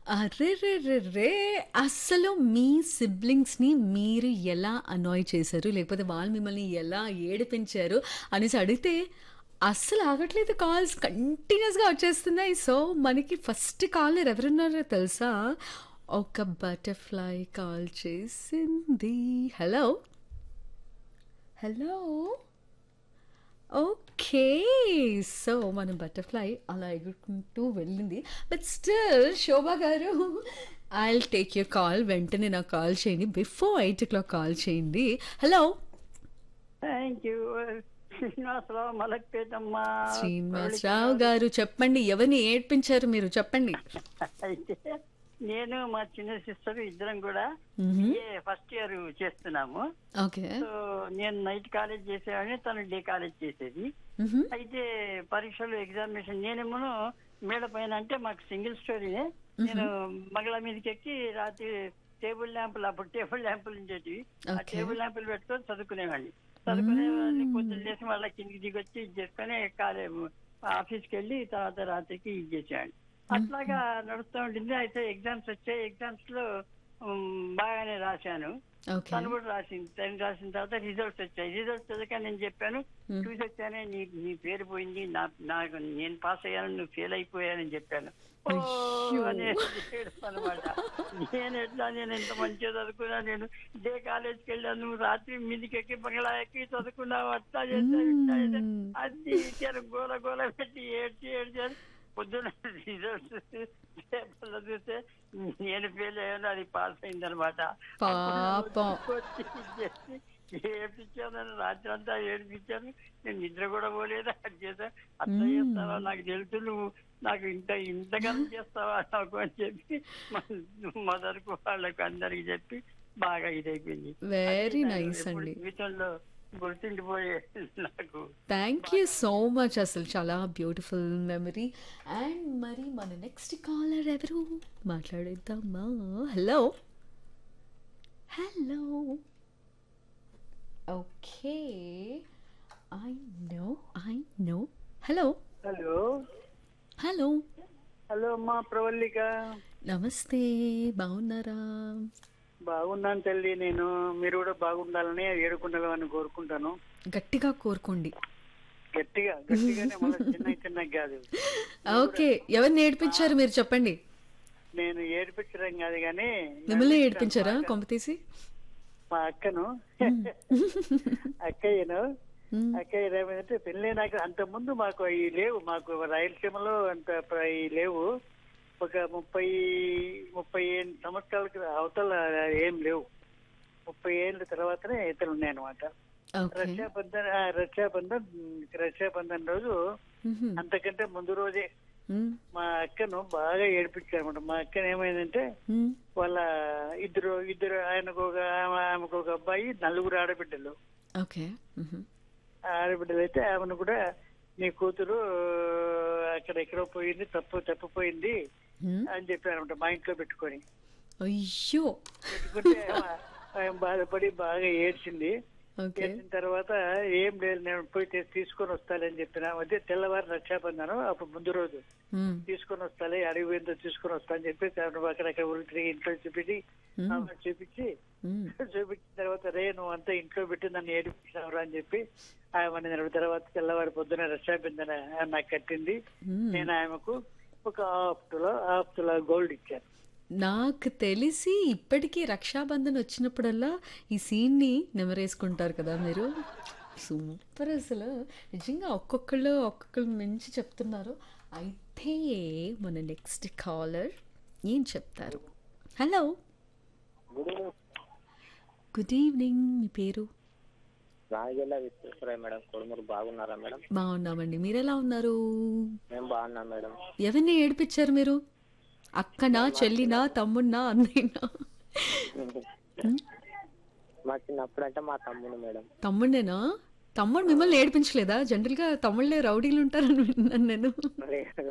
అరెరెరెరే! అస్సలు మీ సిబ్లింగ్స్‌ని మీరు ఎలా అనాయ్ చేశారు? లేకపోతే వాళ్ళు మిమ్మల్ని ఎలా ఏడిపించారు? అనేసి అడిగితే అస్సలు ఆగట్లేదు కాల్స్ కంటిన్యూయస్‌గా వచ్చేస్తున్నాయి. సో, మనకి ఫస్ట్ కాలర్ ఎవరున్నారో తెలుసా? ఒక బటర్‌ఫ్లై కాల్ చేసింది. హలో! హలో! ఓకే. సో, మన బటర్‌ఫ్లై అలా ఎగురుకుంటూ వెళ్ళింది. బట్ స్టిల్ శోభ గారు I will take your call. వెంటనే నాకు కాల్ చేయండి. బిఫోర్ 8:00 కాల్ చేయండి. హలో! Thank you. శ్రీనివాసరావు మలక్పేటమ్మ. శ్రీనివాసరావు గారు చెప్పండి. ఎవరిని ఏడ్పించారు మీరు? చెప్పండి. అయితే నేను మా చిన్న సిస్టర్ ఇద్దరం కూడా హుహు. ఏ ఫస్ట్ ఇయర్ చేస్తున్నాము. ఓకే. సో నేను నైట్ కాలేజ్ చేసేవాడిని తను డే కాలేజ్ చేసేది. హుహు. అయితే పరీక్షలు ఎగ్జామినేషన్ నేనేమో మేడ పైన అంటే మాకు సింగిల్ స్టోరీనే నేను మగళ మీదకి ఎక్కి రాత్రి టేబుల్ ల్యాంపులు అప్పుడు టేబుల్ ల్యాంపులు ఉండేటివి ఆ ఓకే. టేబుల్ ల్యాంపులు పెట్టుకొని చదువుకునేవాడిని చదువుకునేవాడిని పొద్దున్న లేచి మళ్ళీ కిందికి దిగొచ్చి ఇది చేసుకొని కాలే ఆఫీస్కి వెళ్ళి తర్వాత రాత్రికి ఇది చేసేవాడిని అట్లాగా నడుస్తూ ఉంటుంది అయితే ఎగ్జామ్స్ వచ్చాయి ఎగ్జామ్స్ లో ఉమ్, బాగానే రాశాను ఓకే. తను కూడా రాసింది తను రాసిన తర్వాత రిజల్ట్స్ వచ్చాయి రిజల్ట్స్ వచ్చాక నేను చెప్పాను Hmm. చూసి వచ్చానే నీ నీ పేరు పోయింది నా నాకు నేను పాస్ అయ్యాను నువ్వు ఫెయిల్ అయిపోయానని చెప్పాను ఓ అయ్యో. అని అనమాట నేను ఎట్లా నేను ఎంత మంచిగా చదువుకున్నా నేను ఇదే కాలేజ్కి వెళ్ళాను నువ్వు రాత్రి మీదికి ఎక్కి బంగ్లా ఎక్కి చదువుకున్నావు అట్లా చేశావు ఇట్లా చేశావు. Hmm. అది ఇచ్చారు గోల గోల పెట్టి ఏడ్చి ఏడ్చారు పొద్దున రిజల్ట్స్ పేపర్లో చూస్తే నేను ఫెయిల్ అయ్యాను అది పాస్ అయింది అనమాట పాపం. ఏడ్పించాను రాత్రి అంతా ఏడిపించాను నేను నిద్ర కూడా పోలేదు అది చేసా అట్లా మ్మ్. చేస్తావా నాకు తెలుసు నువ్వు నాకు ఇంత ఇంతగానం చేస్తావా నాకు అని చెప్పి మదర్కు వాళ్ళకు అందరికి చెప్పి బాగా ఇదైపోయింది వెరీ అది నాకు నైస్ ఎప్పుడు అండి. జీవితంలో గుర్తుండిపోయే నాకు థ్యాంక్ యూ సో మచ్ అసలు చాలా బ్యూటిఫుల్ మెమరీ అండ్ మరి మన నెక్స్ట్ కాలర్ ఎవరు మాట్లాడేద్దామా hello hello okay I know I know hello hello hello hello అమ్మా ప్రవల్లిక నమస్తే బాగున్నారా బాగున్నాను తల్లి నేను మీరు కూడా బాగుండాలని ఏడుకుండాలని కోరుకుంటాను గట్టిగా కోరుకోండి గట్టిగా గట్టిగానే మళ్ళీ చిన్న చిన్న కాదు ఓకే ఎవరిని ఏడిపించారు మీరు చెప్పండి నేను ఏడిపించడం కాదు కానీ మిమ్మల్ని ఏడిపించారా కొంప తీసి మా అక్కను అక్కయ్యను మ్మ్. అక్కయ్య ఏమైందంటే పెళ్ళి నాకు అంత ముందు మాకు ఈ లేవు మాకు రాయలసీమలో అంత ప్ర- ఈ లేవు ఒక ముప్పై ముప్పై ఏడు సంవత్సరాల క్రి- అవతల ఏం లేవు ముప్పై ఏళ్ళ తర్వాతనే ఇతరులు ఉన్నాయి అనమాట ఓకే రక్షాబంధన్ ఆ, రక్షాబంధన్ రక్షాబంధన్ రోజు మ్హూ. అంతకంటే ముందు రోజే మ్మ్. మా అక్కను బాగా ఏడిపించారనమాట మా అక్కను ఏమైందంటే మ్మ్. వాళ్ళ ఇద్దరు ఇద్దరు ఆయనకు ఒక ఆమె- ఆమెకు ఒక అబ్బాయి నలుగురు ఆడబిడ్డలు ఓకే మ్హూ. ఆ ఆడబిడ్డలు అయితే ఆమెను కూడా నీ కూతురు అక్కడ ఎక్కడో పోయింది తప్పు తప్పిపోయింది మ్మ్. అని చెప్పారనమాట మా ఇంట్లో పెట్టుకొని అయ్యో పెట్టుకుంటే ఆమె- ఆమె బాధపడి బాగా ఏడ్చింది ఓకే చేసిన తర్వాత ఏం లేదు నేను పోయి తీ- తీసుకొని వస్తానని చెప్పిన అదే తెల్లవారు రక్షాబంధనం అప్పుడు ముందు రోజు మ్మ్. తీసుకొని వస్తాలే అడవి పోయిందో తీసుకొని వస్తా అని చెప్పి తను అక్కడక్కడ ఊరికి తిరిగి ఇంట్లో చూపించి మ్మ్. ఆమె చూపించి మ్మ్. చూపించిన తర్వాత రే నువ్వు అంతా ఇంట్లో పెట్టి నన్ను ఏడిపించావురా అని చెప్పి ఆమె నేను తర్వాత తెల్లవారి పొద్దున రక్షాబంధన నాకు కట్టింది మ్మ్. నేను ఆమెకు ఒక హాఫ్ తులా హాఫ్ తులా గోల్డ్ ఇచ్చాను నాకు తెలిసి ఇప్పటికీ రక్షాబంధన్ వచ్చినప్పుడల్లా ఈ సీన్ని నెమరేసుకుంటారు కదా మీరు సూపర్ అసలు నిజంగా ఒక్కొక్కళ్ళు ఒక్కొక్కళ్ళు మంచి చెప్తున్నారు అయితే మన నెక్స్ట్ కాలర్ ఏం చెప్తారు హలో గుడ్ ఈవినింగ్ మీ పేరు రాజగిల్ల విశ్వేశ్వరయ్య మేడం కొడుమూరు బాగున్నారా మేడం బాగున్నామండి మీరు ఎలా ఉన్నారు మేము బాగున్నాం మేడం ఎవరిని ఏడిపించారు మీరు అక్కనా చెల్లినా తమ్ముడినా అన్నయ్యనా మా చిన్నప్పుడు అంటే మా తమ్ముడు మేడం తమ్ముడేనా తమ్ముడు మిమ్మల్ని ఏడిపించలేదా జనరల్గా తమ్ముళ్ళే రౌడీలు ఉంటారని విన్నాను నేను మరి